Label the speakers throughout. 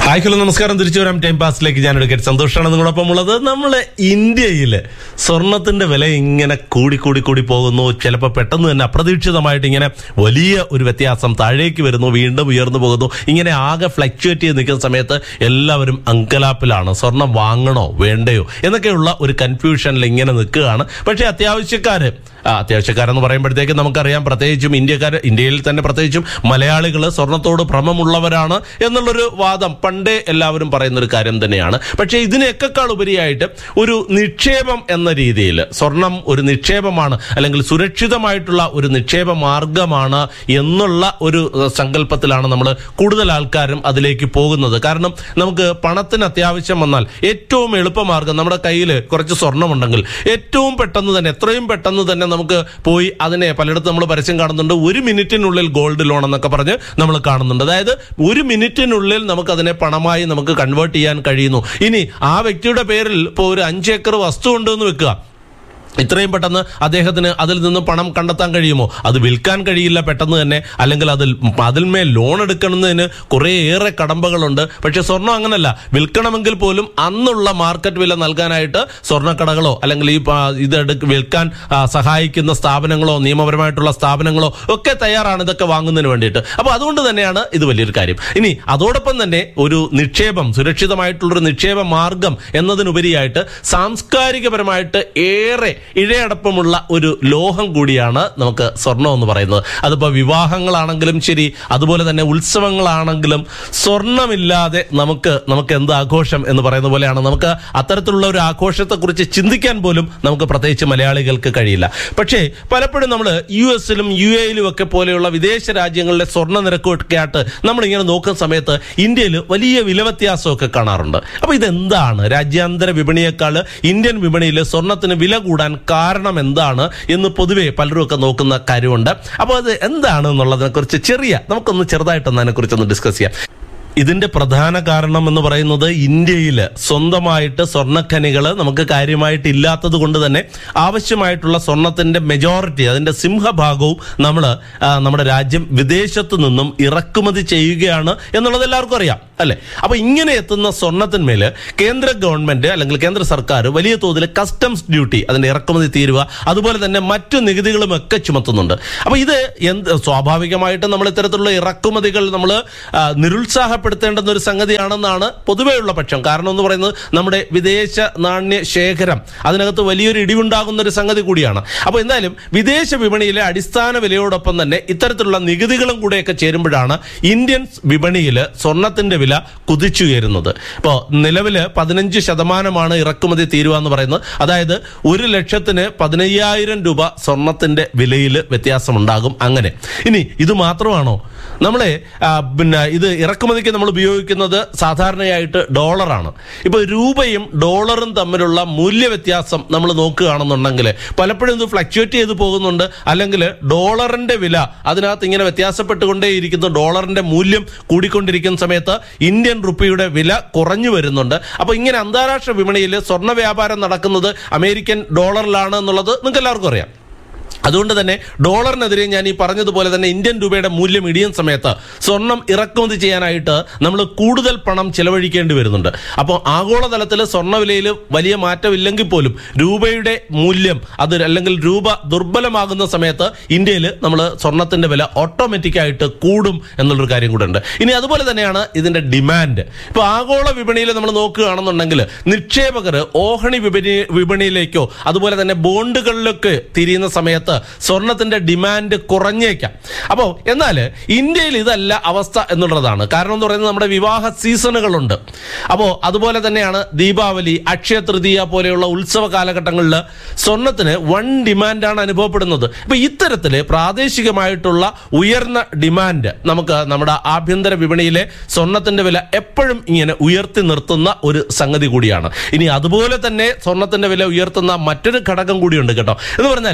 Speaker 1: hi hello നമസ്കാരം തിരിച്ചു വരാം ടൈം പാസിലേക്ക് ഞാൻ എടുക്കട്ടെ സന്തോഷമാണ് നിങ്ങളൊപ്പം ഉള്ളത് നമ്മള് ഇന്ത്യയില് സ്വർണത്തിന്റെ വില ഇങ്ങനെ കൂടി കൂടി കൂടി പോകുന്നു ചിലപ്പോൾ പെട്ടെന്ന് തന്നെ അപ്രതീക്ഷിതമായിട്ട് ഇങ്ങനെ വലിയ ഒരു വ്യത്യാസം താഴേക്ക് വരുന്നു വീണ്ടും ഉയർന്നു പോകുന്നു ഇങ്ങനെ ആകെ ഫ്ലക്ച്വേറ്റ് ചെയ്ത് നിൽക്കുന്ന സമയത്ത് എല്ലാവരും അങ്കലാപ്പിലാണ് സ്വർണം വാങ്ങണോ വേണ്ടയോ എന്നൊക്കെയുള്ള ഒരു കൺഫ്യൂഷനിൽ ഇങ്ങനെ നിൽക്കുകയാണ് പക്ഷേ അത്യാവശ്യക്കാര് ആ, അത്യാവശ്യക്കാരെന്ന് പറയുമ്പോഴത്തേക്ക് നമുക്കറിയാം പ്രത്യേകിച്ചും ഇന്ത്യക്കാർ ഇന്ത്യയിൽ തന്നെ പ്രത്യേകിച്ചും മലയാളികൾ സ്വർണത്തോട് ഭ്രമമുള്ളവരാണ് എന്നുള്ളൊരു വാദം പണ്ടേ എല്ലാവരും പറയുന്ന ഒരു കാര്യം തന്നെയാണ് പക്ഷേ ഇതിനേക്കാൾ ഉപരിയായിട്ട് ഒരു നിക്ഷേപം എന്ന രീതിയിൽ സ്വർണം ഒരു നിക്ഷേപമാണ് അല്ലെങ്കിൽ സുരക്ഷിതമായിട്ടുള്ള ഒരു നിക്ഷേപ മാർഗമാണ് എന്നുള്ള ഒരു ഏഹ്, സങ്കല്പത്തിലാണ് നമ്മൾ കൂടുതൽ ആൾക്കാരും അതിലേക്ക് പോകുന്നത് കാരണം നമുക്ക് പണത്തിന് അത്യാവശ്യം വന്നാൽ ഏറ്റവും എളുപ്പമാർഗം നമ്മുടെ കയ്യിൽ കുറച്ച് സ്വർണ്ണമുണ്ടെങ്കിൽ ഏറ്റവും പെട്ടെന്ന് തന്നെ എത്രയും പെട്ടെന്ന് തന്നെ നമുക്ക് പോയി അതിനെ പലയിടത്തും നമ്മൾ പരസ്യം കാണുന്നുണ്ട് ഒരു മിനിറ്റിനുള്ളിൽ ഗോൾഡ് ലോൺ എന്നൊക്കെ പറഞ്ഞ് നമ്മൾ കാണുന്നുണ്ട് അതായത് ഒരു മിനിറ്റിനുള്ളിൽ നമുക്ക് അതിനെ പണമായി നമുക്ക് കൺവേർട്ട് ചെയ്യാൻ കഴിയുന്നു ഇനി ആ വ്യക്തിയുടെ പേരിൽ ഇപ്പോൾ ഒരു അഞ്ച് ഏക്കർ വസ്തു ഉണ്ടെന്ന് വെക്കുക ഇത്രയും പെട്ടെന്ന് അദ്ദേഹത്തിന് അതിൽ നിന്ന് പണം കണ്ടെത്താൻ കഴിയുമോ അത് വിൽക്കാൻ കഴിയില്ല പെട്ടെന്ന് തന്നെ അല്ലെങ്കിൽ അതിൽ അതിന്മേൽ ലോൺ എടുക്കുന്നതിന് കുറേയേറെ കടമ്പകളുണ്ട് പക്ഷെ സ്വർണം അങ്ങനല്ല വിൽക്കണമെങ്കിൽ പോലും അന്നുള്ള മാർക്കറ്റ് വില നൽകാനായിട്ട് സ്വർണ്ണക്കടകളോ അല്ലെങ്കിൽ ഈ പ- ഇത് എടുക്ക- വിൽക്കാൻ ആ, സഹായിക്കുന്ന സ്ഥാപനങ്ങളോ നിയമപരമായിട്ടുള്ള സ്ഥാപനങ്ങളോ ഒക്കെ തയ്യാറാണ് ഇതൊക്കെ വാങ്ങുന്നതിന് വേണ്ടിയിട്ട് അപ്പോൾ അതുകൊണ്ട് തന്നെയാണ് ഇത് വലിയൊരു കാര്യം ഇനി അതോടൊപ്പം തന്നെ ഒരു നിക്ഷേപം സുരക്ഷിതമായിട്ടുള്ളൊരു നിക്ഷേപ മാർഗം എന്നതിനുപരിയായിട്ട് സാംസ്കാരികപരമായിട്ട് ഏറെ ഇഴയടപ്പമുള്ള ഒരു ലോഹം കൂടിയാണ് നമുക്ക് സ്വർണം എന്ന് പറയുന്നത് അതിപ്പോൾ വിവാഹങ്ങളാണെങ്കിലും ശരി അതുപോലെ തന്നെ ഉത്സവങ്ങളാണെങ്കിലും സ്വർണമില്ലാതെ നമുക്ക് നമുക്ക് എന്ത് ആഘോഷം എന്ന് പറയുന്ന പോലെയാണ് നമുക്ക് അത്തരത്തിലുള്ള ഒരു ആഘോഷത്തെക്കുറിച്ച് ചിന്തിക്കാൻ പോലും നമുക്ക് പ്രത്യേകിച്ച് മലയാളികൾക്ക് കഴിയില്ല പക്ഷേ പലപ്പോഴും നമ്മൾ യു എസിലും യു എയിലും ഒക്കെ പോലെയുള്ള വിദേശ രാജ്യങ്ങളിലെ സ്വർണ്ണ നിരക്കൊക്കെ ആയിട്ട് നമ്മൾ ഇങ്ങനെ നോക്കുന്ന സമയത്ത് ഇന്ത്യയിൽ വലിയ വില വ്യത്യാസമൊക്കെ കാണാറുണ്ട് അപ്പൊ ഇതെന്താണ് രാജ്യാന്തര വിപണിയേക്കാൾ ഇന്ത്യൻ വിപണിയിൽ സ്വർണത്തിന് വില കൂടാൻ കാരണം എന്താണ് എന്ന് പൊതുവെ പലരും ഒക്കെ നോക്കുന്ന കാര്യമുണ്ട് അപ്പോൾ അത് എന്താണ് എന്നുള്ളതിനെ കുറിച്ച് ചെറിയ നമുക്കൊന്ന് ചെറുതായിട്ടൊന്ന് അതിനെക്കുറിച്ചൊന്ന് ഡിസ്കസ് ചെയ്യാം ഇതിന്റെ പ്രധാന കാരണം എന്ന് പറയുന്നത് ഇന്ത്യയിൽ സ്വന്തമായിട്ട് സ്വർണ്ണഖനികൾ നമുക്ക് കാര്യമായിട്ട് ഇല്ലാത്തത് കൊണ്ട് തന്നെ ആവശ്യമായിട്ടുള്ള സ്വർണത്തിന്റെ മെജോറിറ്റി അതിന്റെ സിംഹഭാഗവും നമ്മൾ നമ്മുടെ രാജ്യം വിദേശത്തു നിന്നും ഇറക്കുമതി ചെയ്യുകയാണ് എന്നുള്ളത് എല്ലാവർക്കും അറിയാം അല്ലെ അപ്പൊ ഇങ്ങനെ എത്തുന്ന സ്വർണത്തിന്മേൽ കേന്ദ്ര ഗവൺമെന്റ് അല്ലെങ്കിൽ കേന്ദ്ര സർക്കാർ വലിയ തോതിൽ കസ്റ്റംസ് ഡ്യൂട്ടി അതിന്റെ ഇറക്കുമതി തീരുവ അതുപോലെ തന്നെ മറ്റു നികുതികളും ഒക്കെ ചുമത്തുന്നുണ്ട് അപ്പൊ ഇത് എന്ത് സ്വാഭാവികമായിട്ടും നമ്മൾ ഇത്തരത്തിലുള്ള ഇറക്കുമതികൾ നമ്മൾ നിരുത്സാഹപ്പെടുത്തേണ്ടുന്ന ഒരു സംഗതിയാണെന്നാണ് പൊതുവെയുള്ള പക്ഷം കാരണം എന്ന് പറയുന്നത് നമ്മുടെ വിദേശ നാണ്യ ശേഖരം അതിനകത്ത് വലിയൊരു ഇടിവുണ്ടാകുന്ന ഒരു സംഗതി കൂടിയാണ് അപ്പോൾ എന്തായാലും വിദേശ വിപണിയിലെ അടിസ്ഥാന വിലയോടൊപ്പം തന്നെ ഇത്തരത്തിലുള്ള നികുതികളും കൂടെയൊക്കെ ചേരുമ്പോഴാണ് ഇന്ത്യൻ വിപണിയിൽ സ്വർണത്തിന്റെ വില കുതിച്ചുയരുന്നത് ഇപ്പോൾ നിലവിൽ പതിനഞ്ച് ശതമാനമാണ് ഇറക്കുമതി തീരുവ എന്ന് പറയുന്നത് അതായത് ഒരു ലക്ഷത്തിന് പതിനയ്യായിരം രൂപ സ്വർണത്തിന്റെ വിലയിൽ വ്യത്യാസമുണ്ടാകും അങ്ങനെ ഇനി ഇത് മാത്രമാണോ നമ്മളെ ആ, പിന്നെ ഇത് ഇറക്കുമതിക്ക് നമ്മൾ ഉപയോഗിക്കുന്നത് സാധാരണയായിട്ട് ഡോളറാണ് ഇപ്പൊ രൂപയും ഡോളറും തമ്മിലുള്ള മൂല്യവ്യത്യാസം നമ്മൾ നോക്കുകയാണെന്നുണ്ടെങ്കിൽ പലപ്പോഴും ഇത് ഫ്ലക്ച്വേറ്റ് ചെയ്ത് പോകുന്നുണ്ട് അല്ലെങ്കിൽ ഡോളറിന്റെ വില അതിനകത്ത് ഇങ്ങനെ വ്യത്യാസപ്പെട്ടുകൊണ്ടേയിരിക്കുന്നു ഡോളറിന്റെ മൂല്യം കൂടിക്കൊണ്ടിരിക്കുന്ന സമയത്ത് ഇന്ത്യൻ റുപ്പിയുടെ വില കുറഞ്ഞു വരുന്നുണ്ട് അപ്പൊ ഇങ്ങനെ അന്താരാഷ്ട്ര വിപണിയിൽ സ്വർണ്ണ വ്യാപാരം നടക്കുന്നത് അമേരിക്കൻ ഡോളറിലാണ് എന്നുള്ളത് നിങ്ങൾക്ക് എല്ലാവർക്കും അറിയാം അതുകൊണ്ട് തന്നെ ഡോളറിനെതിരെ ഞാൻ ഈ പറഞ്ഞതുപോലെ തന്നെ ഇന്ത്യൻ രൂപയുടെ മൂല്യം ഇടിയുന്ന സമയത്ത് സ്വർണം ഇറക്കുമതി ചെയ്യാനായിട്ട് നമ്മൾ കൂടുതൽ പണം ചെലവഴിക്കേണ്ടി വരുന്നുണ്ട് അപ്പോൾ ആഗോളതലത്തിൽ സ്വർണ്ണവിലയിൽ വലിയ മാറ്റമില്ലെങ്കിൽ പോലും രൂപയുടെ മൂല്യം അത് അല്ലെങ്കിൽ രൂപ ദുർബലമാകുന്ന സമയത്ത് ഇന്ത്യയിൽ നമ്മൾ സ്വർണത്തിന്റെ വില ഓട്ടോമാറ്റിക് ആയിട്ട് കൂടും എന്നുള്ളൊരു കാര്യം കൂടെ ഉണ്ട് ഇനി അതുപോലെ തന്നെയാണ് ഇതിന്റെ ഡിമാൻഡ് ഇപ്പോൾ ആഗോള വിപണിയിൽ നമ്മൾ നോക്കുകയാണെന്നുണ്ടെങ്കിൽ നിക്ഷേപകർ ഓഹണി വിപണി വിപണിയിലേക്കോ അതുപോലെ തന്നെ ബോണ്ടുകളിലൊക്കെ തിരിയുന്ന സമയത്ത് സ്വർണത്തിന്റെ ഡിമാൻഡ് കുറഞ്ഞേക്കാം അപ്പോൾ എന്നാൽ ഇന്ത്യയിൽ ഇതല്ല അവസ്ഥ എന്നുള്ളതാണ് കാരണം എന്ന് പറയുന്നത് നമ്മുടെ വിവാഹ സീസണുകളുണ്ട് അപ്പോൾ അതുപോലെ തന്നെയാണ് ദീപാവലി അക്ഷയ തൃതീയ പോലെയുള്ള ഉത്സവ കാലഘട്ടങ്ങളിൽ സ്വർണത്തിന് വൺ ഡിമാൻഡാണ് അനുഭവപ്പെടുന്നത് ഇപ്പൊ ഇത്തരത്തില് പ്രാദേശികമായിട്ടുള്ള ഉയർന്ന ഡിമാൻഡ് നമുക്ക് നമ്മുടെ ആഭ്യന്തര വിപണിയിലെ സ്വർണത്തിന്റെ വില എപ്പോഴും ഇങ്ങനെ ഉയർത്തി നിർത്തുന്ന ഒരു സംഗതി കൂടിയാണ് ഇനി അതുപോലെ തന്നെ സ്വർണത്തിന്റെ വില ഉയർത്തുന്ന മറ്റൊരു ഘടകം കൂടിയുണ്ട് കേട്ടോ എന്ന് പറഞ്ഞാൽ ഇന്ത്യ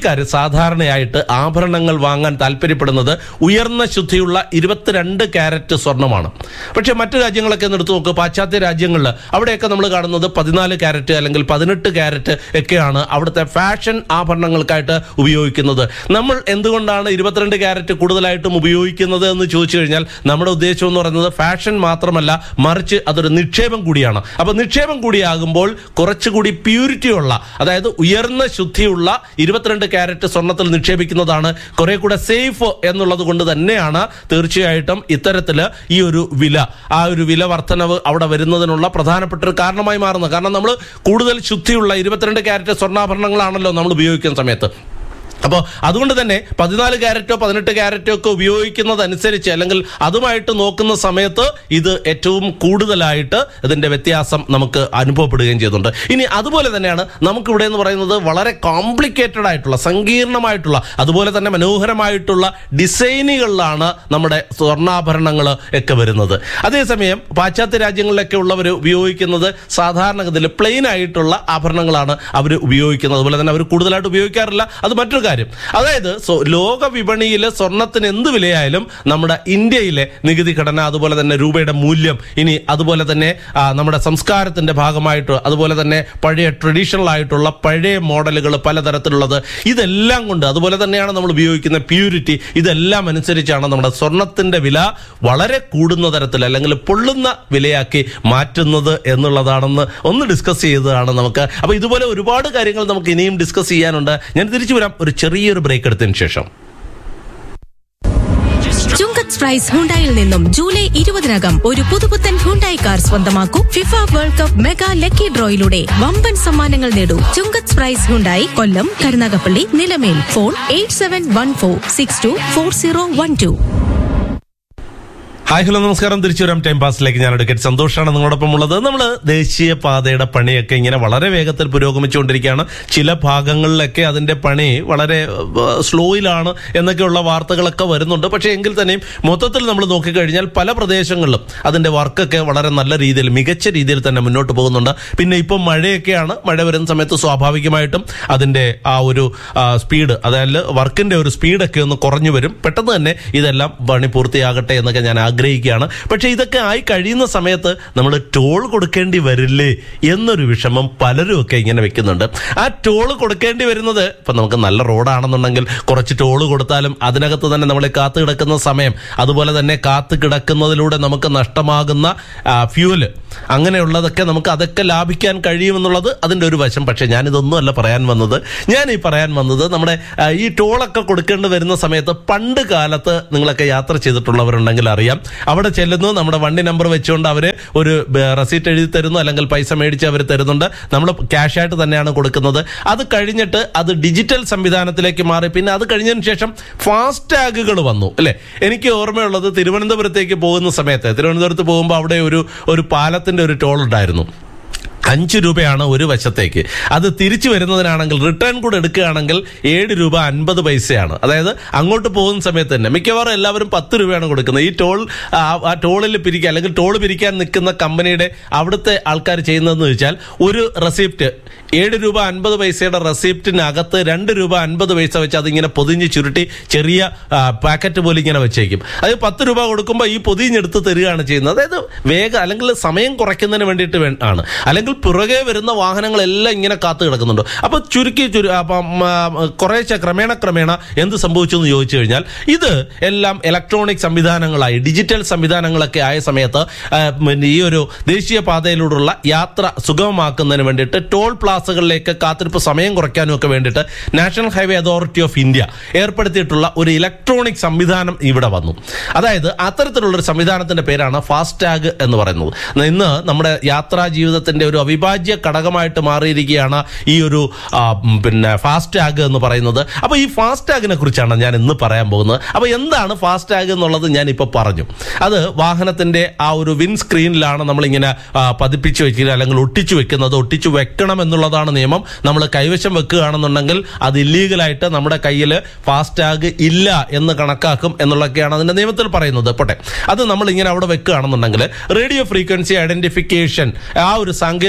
Speaker 1: ഇന്ത്യക്കാർ സാധാരണയായിട്ട് ആഭരണങ്ങൾ വാങ്ങാൻ താല്പര്യപ്പെടുന്നത് ഉയർന്ന ശുദ്ധിയുള്ള ഇരുപത്തിരണ്ട് ക്യാരറ്റ് സ്വർണ്ണമാണ് പക്ഷേ മറ്റു രാജ്യങ്ങളൊക്കെ ഒന്ന് എടുത്തു നോക്കുക പാശ്ചാത്യ രാജ്യങ്ങളിൽ അവിടെയൊക്കെ നമ്മൾ കാണുന്നത് പതിനാല് ക്യാരറ്റ് അല്ലെങ്കിൽ പതിനെട്ട് ക്യാരറ്റ് ഒക്കെയാണ് അവിടുത്തെ ഫാഷൻ ആഭരണങ്ങൾക്കായിട്ട് ഉപയോഗിക്കുന്നത് നമ്മൾ എന്തുകൊണ്ടാണ് ഇരുപത്തിരണ്ട് ക്യാരറ്റ് കൂടുതലായിട്ടും ഉപയോഗിക്കുന്നത് എന്ന് ചോദിച്ചു കഴിഞ്ഞാൽ നമ്മുടെ ഉദ്ദേശം എന്ന് പറയുന്നത് ഫാഷൻ മാത്രമല്ല മറിച്ച് അതൊരു നിക്ഷേപം കൂടിയാണ് അപ്പൊ നിക്ഷേപം കൂടിയാകുമ്പോൾ കുറച്ചുകൂടി പ്യൂരിറ്റി ഉള്ള അതായത് ഉയർന്ന ശുദ്ധിയുള്ള ഇരുപത്തിരണ്ട് ക്യാരറ്റ് സ്വർണത്തിൽ നിക്ഷേപിക്കുന്നതാണ് കുറെ കൂടെ സേഫ് എന്നുള്ളത് കൊണ്ട് തന്നെയാണ് തീർച്ചയായിട്ടും ഇത്തരത്തില് ഈ ഒരു വില ആ ഒരു വില വർധനവ് അവിടെ വരുന്നതിനുള്ള പ്രധാനപ്പെട്ട ഒരു കാരണമായി മാറുന്നത് കാരണം നമ്മൾ കൂടുതൽ ശുദ്ധിയുള്ള ഇരുപത്തിരണ്ട് ക്യാരറ്റ് സ്വർണ്ണാഭരണങ്ങളാണല്ലോ നമ്മൾ ഉപയോഗിക്കുന്ന സമയത്ത് അപ്പോൾ അതുകൊണ്ട് തന്നെ പതിനാല് ക്യാരറ്റോ പതിനെട്ട് ക്യാരറ്റോ ഒക്കെ ഉപയോഗിക്കുന്നതനുസരിച്ച് അല്ലെങ്കിൽ അതുമായിട്ട് നോക്കുന്ന സമയത്ത് ഇത് ഏറ്റവും കൂടുതലായിട്ട് ഇതിന്റെ വ്യത്യാസം നമുക്ക് അനുഭവപ്പെടുകയും ചെയ്യുന്നുണ്ട് ഇനി അതുപോലെ തന്നെയാണ് നമുക്കിവിടെ എന്ന് പറയുന്നത് വളരെ കോംപ്ലിക്കേറ്റഡ് ആയിട്ടുള്ള സങ്കീർണമായിട്ടുള്ള അതുപോലെ തന്നെ മനോഹരമായിട്ടുള്ള ഡിസൈനുകളിലാണ് നമ്മുടെ സ്വർണ്ണാഭരണങ്ങൾ ഒക്കെ വരുന്നത് അതേസമയം പാശ്ചാത്യ രാജ്യങ്ങളിലൊക്കെ ഉള്ളവർ ഉപയോഗിക്കുന്നത് സാധാരണഗതിയിൽ പ്ലെയിൻ ആയിട്ടുള്ള ആഭരണങ്ങളാണ് അവർ ഉപയോഗിക്കുന്നത് അതുപോലെ തന്നെ അവർ കൂടുതലായിട്ട് ഉപയോഗിക്കാറില്ല അത് മറ്റൊരു കാര്യം അതായത് സോ ലോക വിപണിയിൽ സ്വർണത്തിന് എന്ത് വിലയായാലും നമ്മുടെ ഇന്ത്യയിലെ നികുതി ഘടന അതുപോലെ തന്നെ രൂപയുടെ മൂല്യം ഇനി അതുപോലെ തന്നെ ആ, നമ്മുടെ സംസ്കാരത്തിന്റെ ഭാഗമായിട്ട് അതുപോലെ തന്നെ പഴയ ട്രഡീഷണൽ ആയിട്ടുള്ള പഴയ മോഡലുകൾ പലതരത്തിലുള്ളത് ഇതെല്ലാം കൊണ്ട് അതുപോലെ തന്നെയാണ് നമ്മൾ ഉപയോഗിക്കുന്ന പ്യൂരിറ്റി ഇതെല്ലാം അനുസരിച്ചാണ് നമ്മുടെ സ്വർണത്തിന്റെ വില വളരെ കൂടുന്ന തരത്തിൽ അല്ലെങ്കിൽ പൊള്ളുന്ന വിലയാക്കി മാറ്റുന്നത് എന്നുള്ളതാണെന്ന് ഒന്ന് ഡിസ്കസ് ചെയ്തതാണ് നമുക്ക് അപ്പൊ ഇതുപോലെ ഒരുപാട് കാര്യങ്ങൾ നമുക്ക് ഇനിയും ഡിസ്കസ് ചെയ്യാനുണ്ട് ഞാൻ തിരിച്ചു വരാം ഒരു ചെറിയൊരു ബ്രേക്ക് എടുത്തതിന് ശേഷം
Speaker 2: ചുങ്കത്ത് പ്രൈസ് ഹുണ്ടായിൽ നിന്നും ജൂലൈ ഇരുപതിനകം ഒരു പുതുപുത്തൻ ഹുണ്ടായി കാർ സ്വന്തമാക്കൂ FIFA world cup mega lucky ഡ്രോയിലൂടെ വമ്പൻ സമ്മാനങ്ങൾ നേടൂ Chungath prize Hyundai Kollam Karunagappally Nilamel phone eight seven one four six two four zero one two
Speaker 1: hi hello നമസ്കാരം തിരിച്ചു വരാം ടൈം പാസിലേക്ക് ഞാൻ എടുക്കട്ടെ സന്തോഷമാണ് നിങ്ങളോടൊപ്പം ഉള്ളത് നമ്മൾ ദേശീയ പാതയുടെ പണിയൊക്കെ ഇങ്ങനെ വളരെ വേഗത്തിൽ പുരോഗമിച്ചുകൊണ്ടിരിക്കുകയാണ് ചില ഭാഗങ്ങളിലൊക്കെ അതിന്റെ പണി വളരെ സ്ലോയിലാണ് എന്നൊക്കെയുള്ള വാർത്തകളൊക്കെ വരുന്നുണ്ട് പക്ഷേ എങ്കിൽ തന്നെയും മൊത്തത്തിൽ നമ്മൾ നോക്കിക്കഴിഞ്ഞാൽ പല പ്രദേശങ്ങളിലും അതിന്റെ വർക്കൊക്കെ വളരെ നല്ല രീതിയിൽ മികച്ച രീതിയിൽ തന്നെ മുന്നോട്ട് പോകുന്നുണ്ട് പിന്നെ ഇപ്പം മഴയൊക്കെയാണ് മഴ വരുന്ന സമയത്ത് സ്വാഭാവികമായിട്ടും അതിന്റെ ആ ഒരു ആ, സ്പീഡ് അതായത് വർക്കിന്റെ ഒരു സ്പീഡൊക്കെ ഒന്ന് കുറഞ്ഞു വരും പെട്ടെന്ന് തന്നെ ഇതെല്ലാം പണി പൂർത്തിയാകട്ടെ എന്നൊക്കെ ഞാൻ ആഗ്രഹിക്കുകയാണ് പക്ഷെ ഇതൊക്കെ ആയി കഴിയുന്ന സമയത്ത് നമ്മൾ ടോൾ കൊടുക്കേണ്ടി വരില്ലേ എന്നൊരു വിഷമം പലരും ഒക്കെ ഇങ്ങനെ വെക്കുന്നുണ്ട് ആ ടോൾ കൊടുക്കേണ്ടി വരുന്നത് ഇപ്പൊ നമുക്ക് നല്ല റോഡാണെന്നുണ്ടെങ്കിൽ കുറച്ച് ടോൾ കൊടുത്താലും അതിനകത്ത് തന്നെ നമ്മളെ കാത്തു കിടക്കുന്ന സമയം അതുപോലെ തന്നെ കാത്തു കിടക്കുന്നതിലൂടെ നമുക്ക് നഷ്ടമാകുന്ന ഫ്യൂല് അങ്ങനെയുള്ളതൊക്കെ നമുക്ക് അതൊക്കെ ലാഭിക്കാൻ കഴിയുമെന്നുള്ളത് അതിന്റെ ഒരു വശം പക്ഷെ ഞാനിതൊന്നും അല്ല പറയാൻ വന്നത് ഞാൻ ഈ പറയാൻ വന്നത് നമ്മുടെ ആ, ഈ ടോളൊക്കെ കൊടുക്കേണ്ടി വരുന്ന സമയത്ത് പണ്ട് കാലത്ത് നിങ്ങളൊക്കെ യാത്ര ചെയ്തിട്ടുള്ളവരുണ്ടെങ്കിൽ അറിയാം അവിടെ ചെല്ലുന്നു നമ്മുടെ വണ്ടി നമ്പർ വെച്ചുകൊണ്ട് അവര് ഒരു റെസീറ്റ് എഴുതി തരുന്നു അല്ലെങ്കിൽ പൈസ മേടിച്ച് അവർ തരുന്നുണ്ട് നമ്മൾ ക്യാഷ് ആയിട്ട് തന്നെയാണ് കൊടുക്കുന്നത് അത് കഴിഞ്ഞിട്ട് അത് ഡിജിറ്റൽ സംവിധാനത്തിലേക്ക് മാറി പിന്നെ അത് കഴിഞ്ഞതിന് ശേഷം ഫാസ്ടാഗുകൾ വന്നു അല്ലെ എനിക്ക് ഓർമ്മയുള്ളത് തിരുവനന്തപുരത്തേക്ക് പോകുന്ന സമയത്ത് തിരുവനന്തപുരത്ത് പോകുമ്പോൾ അവിടെ ഒരു ഒരു പാലത്തിന്റെ ഒരു ടോൾ ഉണ്ടായിരുന്നു അഞ്ച് രൂപയാണ് ഒരു വശത്തേക്ക് അത് തിരിച്ചു വരുന്നതിനാണെങ്കിൽ റിട്ടേൺ കൂടെ എടുക്കുകയാണെങ്കിൽ ഏഴ് രൂപ അൻപത് പൈസയാണ് അതായത് അങ്ങോട്ട് പോകുന്ന സമയത്ത് തന്നെ മിക്കവാറും എല്ലാവരും പത്ത് രൂപയാണ് കൊടുക്കുന്നത് ഈ ടോൾ ആ, ആ ടോളിൽ പിരിക്കുക അല്ലെങ്കിൽ ടോൾ പിരിക്കാൻ നിൽക്കുന്ന കമ്പനിയുടെ അവിടുത്തെ ആൾക്കാർ ചെയ്യുന്നതെന്ന് വെച്ചാൽ ഒരു റെസിപ്റ്റ് ഏഴ് രൂപ അൻപത് പൈസയുടെ റെസിപ്റ്റിനകത്ത് രണ്ട് രൂപ അൻപത് പൈസ വെച്ച് അതിങ്ങനെ പൊതിഞ്ഞ് ചുരുട്ടി ചെറിയ ആ, പാക്കറ്റ് പോലെ ഇങ്ങനെ വെച്ചേക്കും അത് പത്ത് രൂപ കൊടുക്കുമ്പോൾ ഈ പൊതിഞ്ഞെടുത്ത് തരികയാണ് ചെയ്യുന്നത് അതായത് വേഗം അല്ലെങ്കിൽ സമയം കുറയ്ക്കുന്നതിന് വേണ്ടിയിട്ട് വേ- ആണ് അല്ലെങ്കിൽ പുറകെ വരുന്ന വാഹനങ്ങളെല്ലാം ഇങ്ങനെ കാത്തു കിടക്കുന്നുണ്ട് അപ്പൊ ചുരുക്കി ചുരു അപ്പം ആ, കുറേശ്ശെ ക്രമേണ ക്രമേണ എന്ത് സംഭവിച്ചു എന്ന് ചോദിച്ചു കഴിഞ്ഞാൽ ഇത് എല്ലാം ഇലക്ട്രോണിക് സംവിധാനങ്ങളായി ഡിജിറ്റൽ സംവിധാനങ്ങളൊക്കെ ആയ സമയത്ത് ആ, പിന്നെ ഈ ഒരു ദേശീയ പാതയിലൂടെയുള്ള യാത്ര സുഗമമാക്കുന്നതിന് വേണ്ടിയിട്ട് ടോൾ പ്ലാസകളിലേക്ക് കാത്തിരിപ്പ് സമയം കുറയ്ക്കാനും ഒക്കെ വേണ്ടിയിട്ട് national highway authority of India ഏർപ്പെടുത്തിയിട്ടുള്ള ഒരു ഇലക്ട്രോണിക് സംവിധാനം ഇവിടെ വന്നു അതായത് അത്തരത്തിലുള്ള ഒരു സംവിധാനത്തിന്റെ പേരാണ് ഫാസ്ടാഗ് എന്ന് പറയുന്നത് ഇന്ന് നമ്മുടെ യാത്രാ ജീവിതത്തിന്റെ ഒരു അവിഭാജ്യ ഘടകമായിട്ട് മാറിയിരിക്കുകയാണ് ഈ ഒരു ആ, ഉം, പിന്നെ ഫാസ്ടാഗ് എന്ന് പറയുന്നത് അപ്പൊ ഈ ഫാസ്ടാഗിനെ കുറിച്ചാണ് ഞാൻ ഇന്ന് പറയാൻ പോകുന്നത് അപ്പൊ എന്താണ് ഫാസ്ടാഗ് എന്നുള്ളത് ഞാൻ ഇപ്പൊ പറഞ്ഞു അത് വാഹനത്തിന്റെ ആ ഒരു വിൻ സ്ക്രീനിലാണ് നമ്മളിങ്ങനെ ആ, പതിപ്പിച്ച് വെക്കുക അല്ലെങ്കിൽ ഒട്ടിച്ചു വെക്കുന്നത് ഒട്ടിച്ചു വെക്കണം എന്നുള്ളതാണ് നിയമം നമ്മൾ കൈവശം വെക്കുകയാണെന്നുണ്ടെങ്കിൽ അത് ഇല്ലീഗലായിട്ട് നമ്മുടെ കയ്യിൽ ഫാസ്ടാഗ് ഇല്ല എന്ന് കണക്കാക്കും എന്നുള്ളതൊക്കെയാണ് അതിന്റെ നിയമത്തിൽ പറയുന്നത് പോട്ടെ അത് നമ്മൾ ഇങ്ങനെ അവിടെ വെക്കുകയാണെന്നുണ്ടെങ്കിൽ റേഡിയോ ഫ്രീക്വൻസി ഐഡന്റിഫിക്കേഷൻ ആ ഒരു സാങ്കേതിക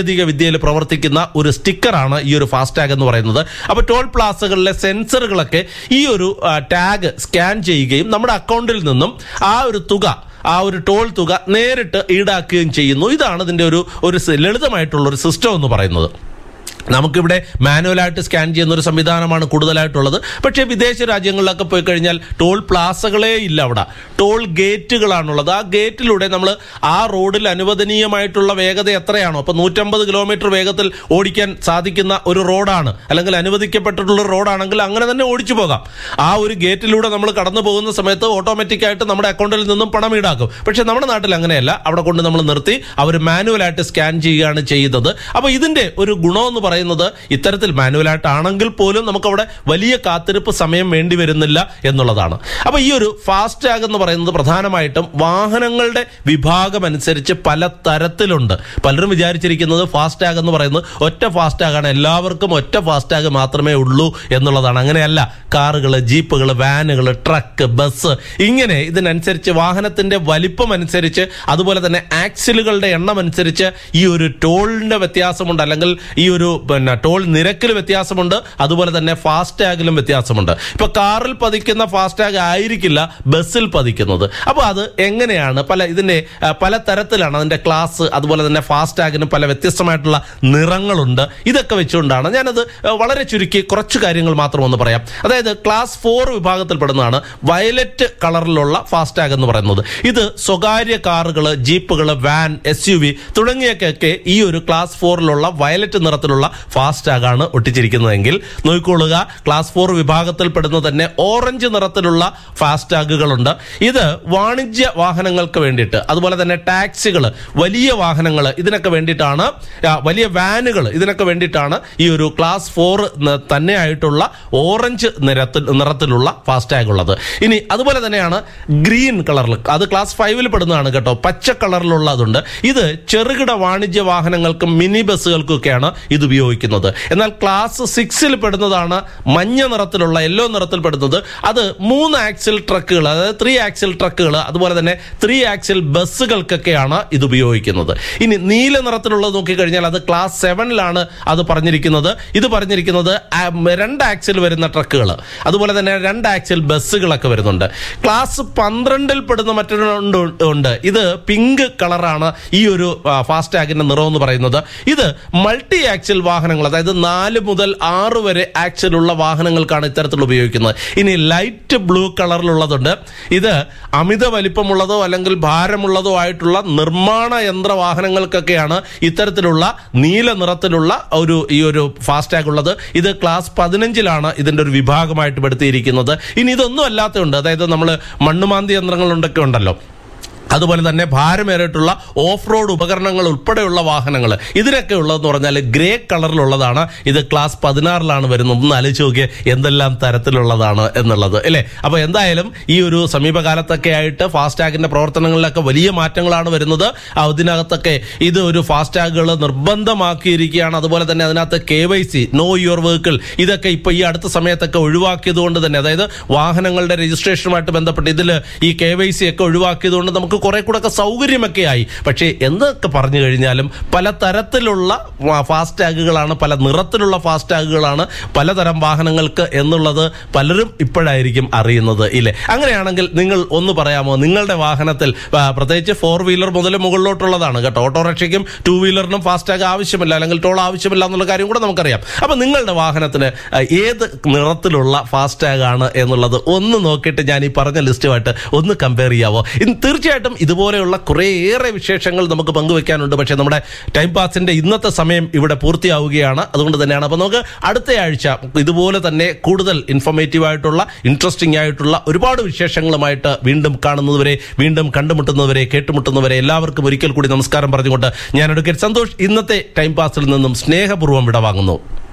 Speaker 1: സാങ്കേതിക വിദ്യയിൽ പ്രവർത്തിക്കുന്ന ഒരു സ്റ്റിക്കറാണ് ഈ ഒരു ഫാസ്ടാഗ് എന്ന് പറയുന്നത് അപ്പോൾ ടോൾ പ്ലാസകളിലെ സെൻസറുകളൊക്കെ ഈ ഒരു ടാഗ് സ്കാൻ ചെയ്യുകയും നമ്മുടെ അക്കൗണ്ടിൽ നിന്നും ആ ഒരു തുക ആ ഒരു ടോൾ തുക നേരിട്ട് ഈടാക്കുകയും ചെയ്യുന്നു ഇതാണ് ഇതിന്റെ ഒരു ഒരു സ- ലളിതമായിട്ടുള്ള ഒരു സിസ്റ്റം എന്ന് പറയുന്നത് നമുക്കിവിടെ മാനുവലായിട്ട് സ്കാൻ ചെയ്യുന്ന ഒരു സംവിധാനമാണ് കൂടുതലായിട്ടുള്ളത് പക്ഷേ വിദേശ രാജ്യങ്ങളിലൊക്കെ പോയി കഴിഞ്ഞാൽ ടോൾ പ്ലാസകളേ ഇല്ല അവിടെ ടോൾ ഗേറ്റുകളാണുള്ളത് ആ ഗേറ്റിലൂടെ നമ്മൾ ആ റോഡിൽ അനുവദനീയമായിട്ടുള്ള വേഗത എത്രയാണോ അപ്പോൾ നൂറ്റമ്പത് കിലോമീറ്റർ വേഗത്തിൽ ഓടിക്കാൻ സാധിക്കുന്ന ഒരു റോഡാണ് അല്ലെങ്കിൽ അനുവദിക്കപ്പെട്ടിട്ടുള്ള ഒരു റോഡാണെങ്കിൽ അങ്ങനെ തന്നെ ഓടിച്ചു പോകാം ആ ഒരു ഗേറ്റിലൂടെ നമ്മൾ കടന്നു പോകുന്ന സമയത്ത് ഓട്ടോമാറ്റിക് ആയിട്ട് നമ്മുടെ അക്കൗണ്ടിൽ നിന്നും പണം ഈടാക്കും പക്ഷേ നമ്മുടെ നാട്ടിൽ അങ്ങനെയല്ല അവിടെ കൊണ്ട് നമ്മൾ നിർത്തി അവർ മാനുവലായിട്ട് സ്കാൻ ചെയ്യുകയാണ് ചെയ്യുന്നത് അപ്പോൾ ഇതിന്റെ ഒരു ഗുണമെന്ന് പറയുന്നത് ഇത്തരത്തിൽ മാനുവലായിട്ടാണെങ്കിൽ പോലും നമുക്ക് അവിടെ വലിയ കാത്തിരിപ്പ് സമയം വേണ്ടി വരുന്നില്ല എന്നുള്ളതാണ് അപ്പോൾ ഈ ഒരു ഫാസ്റ്റ് ടാഗ് എന്ന് പറയുന്നത് പ്രധാനമായിട്ടും വാഹനങ്ങളുടെ വിഭാഗം അനുസരിച്ച് പല തരത്തിലുണ്ട് പലരും വിചാരിച്ചിരിക്കുന്നത് ഫാസ്റ്റ് ടാഗ് എന്ന് പറയുന്നത് ഒറ്റ ഫാസ്റ്റ് ടാഗാണ് എല്ലാവർക്കും ഒറ്റ ഫാസ്റ്റ് ടാഗ് മാത്രമേ ഉള്ളൂ എന്നുള്ളതാണ് അങ്ങനെയല്ല കാറുകൾ ജീപ്പുകൾ വാനുകൾ ട്രക്ക് ബസ് ഇങ്ങനെ ഇതിനനുസരിച്ച് വാഹനത്തിന്റെ വലിപ്പം അനുസരിച്ച് അതുപോലെ തന്നെ ആക്സിലുകളുടെ എണ്ണം അനുസരിച്ച് ഈ ഒരു ടോളിന്റെ വ്യത്യാസമുണ്ട് അല്ലെങ്കിൽ ഈ ഒരു പിന്നെ ടോൾ നിരക്കിൽ വ്യത്യാസമുണ്ട് അതുപോലെ തന്നെ ഫാസ്റ്റ് ടാഗിലും വ്യത്യാസമുണ്ട് ഇപ്പൊ കാറിൽ പതിക്കുന്ന ഫാസ്റ്റ് ടാഗ് ആയിരിക്കില്ല ബസ്സിൽ പതിക്കുന്നത് അപ്പോൾ അത് എങ്ങനെയാണ് പല ഇതിന്റെ ആ, പല തരത്തിലാണ് അതിന്റെ ക്ലാസ് അതുപോലെ തന്നെ ഫാസ്റ്റ് ടാഗിന് പല വ്യത്യസ്തമായിട്ടുള്ള നിറങ്ങളുണ്ട് ഇതൊക്കെ വെച്ചുകൊണ്ടാണ് ഞാനത് ആ, വളരെ ചുരുക്കി കുറച്ച് കാര്യങ്ങൾ മാത്രം ഒന്ന് പറയാം അതായത് ക്ലാസ് ഫോർ വിഭാഗത്തിൽപ്പെടുന്നതാണ് വയലറ്റ് കളറിലുള്ള ഫാസ്റ്റ് ടാഗ് എന്ന് പറയുന്നത് ഇത് സ്വകാര്യ കാറുകൾ ജീപ്പുകൾ വാൻ എസ് യു വി തുടങ്ങിയൊക്കെ ഈ ഒരു ക്ലാസ് ഫോറിലുള്ള വയലറ്റ് നിറത്തിലുള്ള ഫാസ്റ്റ് ടാഗ് ആണ് ഒട്ടിച്ചിരിക്കുന്നതെങ്കിൽ നോക്കിക്കൊള്ളുക ക്ലാസ് ഫോർ വിഭാഗത്തിൽപ്പെടുന്ന തന്നെ ഓറഞ്ച് നിറത്തിലുള്ള ഫാസ്റ്റ് ടാഗുകളുണ്ട് ഇത് വാണിജ്യ വാഹനങ്ങൾക്ക് വേണ്ടിയിട്ട് അതുപോലെ തന്നെ ടാക്സികൾ വലിയ വാഹനങ്ങൾ ഇതിനൊക്കെ വേണ്ടിയിട്ടാണ് ആ, വലിയ വാനുകൾ ഇതിനൊക്കെ വേണ്ടിയിട്ടാണ് ഈ ഒരു ക്ലാസ് ഫോർ തന്നെയായിട്ടുള്ള ഓറഞ്ച് നിറത്തിൽ നിറത്തിലുള്ള ഫാസ്റ്റ് ടാഗ് ഉള്ളത് ഇനി അതുപോലെ തന്നെയാണ് ഗ്രീൻ കളറിൽ അത് ക്ലാസ് ഫൈവിൽ പെടുന്നതാണ് കേട്ടോ പച്ച കളറിലുള്ളതുണ്ട് ഇത് ചെറുകിട വാണിജ്യ വാഹനങ്ങൾക്കും മിനി ബസ്സുകൾക്കൊക്കെയാണ് ഇത് ഉപയോഗിക്കുന്നത് എന്നാൽ ക്ലാസ് സിക്സിൽ പെടുന്നതാണ് മഞ്ഞ നിറത്തിലുള്ള യെല്ലോ നിറത്തിൽ പെടുന്നത് അത് മൂന്ന് ആക്സിൽ ട്രക്കുകൾ അതായത് ത്രീ ആക്സിൽ ട്രക്കുകൾ അതുപോലെ തന്നെ ത്രീ ആക്സിൽ ബസ്സുകൾക്കൊക്കെയാണ് ഇത് ഉപയോഗിക്കുന്നത് ഇനി നീല നിറത്തിലുള്ളത് നോക്കിക്കഴിഞ്ഞാൽ അത് ക്ലാസ് സെവനിലാണ് അത് പറഞ്ഞിരിക്കുന്നത് ഇത് പറഞ്ഞിരിക്കുന്നത് ആ, രണ്ട് ആക്സിൽ വരുന്ന ട്രക്കുകൾ അതുപോലെ തന്നെ രണ്ട് ആക്സിൽ ബസ്സുകളൊക്കെ വരുന്നുണ്ട് ക്ലാസ് പന്ത്രണ്ടിൽ പെടുന്ന മറ്റൊരു ഉണ്ട് ഉണ്ട് ഇത് പിങ്ക് കളറാണ് ഈ ഒരു ഫാസ്റ്റ് ടാഗിന്റെ നിറം എന്ന് പറയുന്നത് ഇത് മൾട്ടി ആക്സിൽ വാഹനങ്ങൾ അതായത് നാല് മുതൽ ആറ് വരെ ആക്സിലുള്ള വാഹനങ്ങൾക്കാണ് ഇത്തരത്തിൽ ഉപയോഗിക്കുന്നത് ഇനി ലൈറ്റ് ബ്ലൂ കളറിലുള്ളതുണ്ട് ഇത് അമിത വലിപ്പമുള്ളതോ അല്ലെങ്കിൽ ഭാരമുള്ളതോ ആയിട്ടുള്ള നിർമ്മാണ യന്ത്ര വാഹനങ്ങൾക്കൊക്കെയാണ് ഇത്തരത്തിലുള്ള നീല നിറത്തിലുള്ള ഒരു ഈ ഒരു ഫാസ്റ്റ് ടാഗ് ഉള്ളത് ഇത് ക്ലാസ് പതിനഞ്ചിലാണ് ഇതിന്റെ ഒരു വിഭാഗമായിട്ട് പെടുത്തിയിരിക്കുന്നത് ഇനി ഇതൊന്നും അല്ലാത്തതുണ്ട് അതായത് നമ്മൾ മണ്ണുമാന്തി യന്ത്രങ്ങളുണ്ടൊക്കെ ഉണ്ടല്ലോ അതുപോലെ തന്നെ ഭാരമേറിയിട്ടുള്ള ഓഫ് റോഡ് ഉപകരണങ്ങൾ ഉൾപ്പെടെയുള്ള വാഹനങ്ങൾ ഇതിനൊക്കെ ഉള്ളതെന്ന് പറഞ്ഞാൽ ഗ്രേ കളറിലുള്ളതാണ് ഇത് ക്ലാസ് പതിനാറിലാണ് വരുന്നത് ഒന്ന് ആലോചിച്ച് നോക്കിയേ എന്തെല്ലാം തരത്തിലുള്ളതാണ് എന്നുള്ളത് അല്ലേ അപ്പോൾ എന്തായാലും ഈ ഒരു സമീപകാലത്തൊക്കെ ആയിട്ട് ഫാസ്ടാഗിന്റെ പ്രവർത്തനങ്ങളിലൊക്കെ വലിയ മാറ്റങ്ങളാണ് വരുന്നത് അതിനകത്തൊക്കെ ഇത് ഒരു ഫാസ്ടാഗുകൾ നിർബന്ധമാക്കിയിരിക്കുകയാണ് അതുപോലെ തന്നെ അതിനകത്ത് K Y C know your vehicle ഇതൊക്കെ ഇപ്പൊ ഈ അടുത്ത സമയത്തൊക്കെ ഒഴിവാക്കിയത് കൊണ്ട് തന്നെ അതായത് വാഹനങ്ങളുടെ രജിസ്ട്രേഷനുമായിട്ട് ബന്ധപ്പെട്ട് ഇതിൽ ഈ കെ വൈ സി ഒക്കെ ഒഴിവാക്കിയത് കൊണ്ട് നമുക്ക് കുറെ കൂടെ ഒക്കെ സൗകര്യമൊക്കെ ആയി പക്ഷേ എന്തൊക്കെ പറഞ്ഞു കഴിഞ്ഞാലും പല തരത്തിലുള്ള ഫാസ്റ്റ് ടാഗുകളാണ് പല നിറത്തിലുള്ള ഫാസ്റ്റ് ടാഗുകളാണ് പലതരം വാഹനങ്ങൾക്ക് എന്നുള്ളത് പലരും ഇപ്പോഴായിരിക്കും അറിയുന്നത് ഇല്ലേ അങ്ങനെയാണെങ്കിൽ നിങ്ങൾ ഒന്ന് പറയാമോ നിങ്ങളുടെ വാഹനത്തിൽ ആ, പ്രത്യേകിച്ച് ഫോർ വീലർ മുതൽ മുകളിലോട്ടുള്ളതാണ് കേട്ടോ ഓട്ടോറിക്ഷയ്ക്കും ടൂ വീലറിനും ഫാസ്റ്റ് ടാഗ് ആവശ്യമില്ല അല്ലെങ്കിൽ ടോൾ ആവശ്യമില്ല എന്നുള്ള കാര്യം കൂടെ നമുക്കറിയാം അപ്പൊ നിങ്ങളുടെ വാഹനത്തിന് ആ, ഏത് നിറത്തിലുള്ള ഫാസ്റ്റ് ടാഗ് ആണ് എന്നുള്ളത് ഒന്ന് നോക്കിയിട്ട് ഞാൻ ഈ പറഞ്ഞ ലിസ്റ്റുമായിട്ട് ഒന്ന് കമ്പയർ ചെയ്യാവോ ഇന്ന് തീർച്ചയായിട്ടും ഇതുപോലെയുള്ള കുറേയേറെ വിശേഷങ്ങൾ നമുക്ക് പങ്കുവെക്കാനുണ്ട് പക്ഷേ നമ്മുടെ ടൈം പാസിന്റെ ഇന്നത്തെ സമയം ഇവിടെ പൂർത്തിയാവുകയാണ് അതുകൊണ്ട് തന്നെയാണ് അപ്പോൾ നമുക്ക് അടുത്ത ആഴ്ച ഇതുപോലെ തന്നെ കൂടുതൽ ഇൻഫോർമേറ്റീവ് ആയിട്ടുള്ള ഇൻട്രസ്റ്റിംഗ് ആയിട്ടുള്ള ഒരുപാട് വിശേഷങ്ങളുമായിട്ട് വീണ്ടും കാണുന്നതുവരെ വീണ്ടും കണ്ടുമുട്ടുന്നവരെ കേട്ടുമുട്ടുന്നവരെ എല്ലാവർക്കും ഒരിക്കൽ കൂടി നമസ്കാരം പറഞ്ഞുകൊണ്ട് ഞാൻ എടുക്കൽ സന്തോഷ് ഇന്നത്തെ ടൈം പാസിൽ നിന്നും സ്നേഹപൂർവ്വം വിടവാങ്ങുന്നു